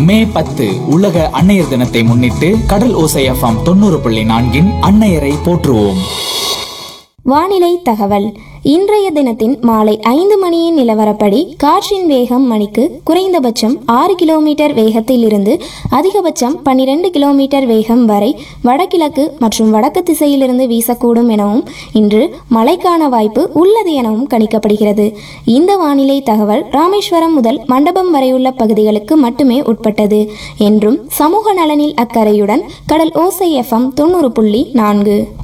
மே பத்து உலக அன்னையர் தினத்தை முன்னிட்டு கடல் ஓசை எஃப்எம் தொண்ணூறு புள்ளி நான்கின் அன்னையரை போற்றுவோம் வானிலை தகவல் இன்றைய தினத்தின் மாலை ஐந்து மணியின் நிலவரப்படி காற்றின் வேகம் மணிக்கு குறைந்தபட்சம் ஆறு கிலோமீட்டர் வேகத்தில் இருந்து அதிகபட்சம் பன்னிரண்டு கிலோமீட்டர் வேகம் வரை வடகிழக்கு மற்றும் வடக்கு திசையிலிருந்து வீசக்கூடும் எனவும் இன்று மழைக்கான வாய்ப்பு உள்ளது எனவும் கணிக்கப்படுகிறது இந்த வானிலை தகவல் ராமேஸ்வரம் முதல் மண்டபம் வரையுள்ள பகுதிகளுக்கு மட்டுமே உட்பட்டது என்றும் சமூக நலனில் அக்கறையுடன் கடல் ஓசை எஃப்எம் தொண்ணூறு புள்ளி நான்கு